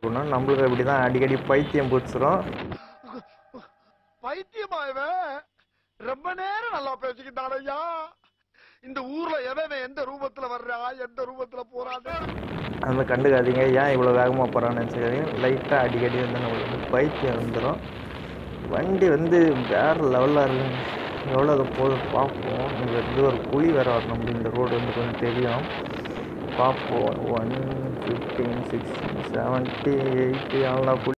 அப்படின்னா நம்மளுக்கு அப்படி தான் அடிக்கடி பைத்தியம் பிடிச்சிரும் பைத்தியமா இவன் ரொம்ப நேரம் நல்லா பேசிக்கிட்டான் ஐயா இந்த ஊர்ல எவன் எந்த ரூபத்துல வர்றா எந்த ரூபத்துல போறான்னு அந்த கண்டுக்காதீங்க ஏன் இவ்வளோ வேகமாக போகிறான்னு நினச்சிக்காதீங்க லைட்டாக அடிக்கடி வந்து நம்மளுக்கு வந்து பைத்தியம் வந்துடும் வண்டி வந்து வேறு லெவலில் இருக்குங்க எவ்வளோ அது போகுது பார்ப்போம் இங்கே வந்து ஒரு குழி வேறு வரணும் இந்த ரோடு வந்து கொஞ்சம் தெரியும் பார்ப்போம் one fifteen sixteen seventy eighty எல்லாம் குழி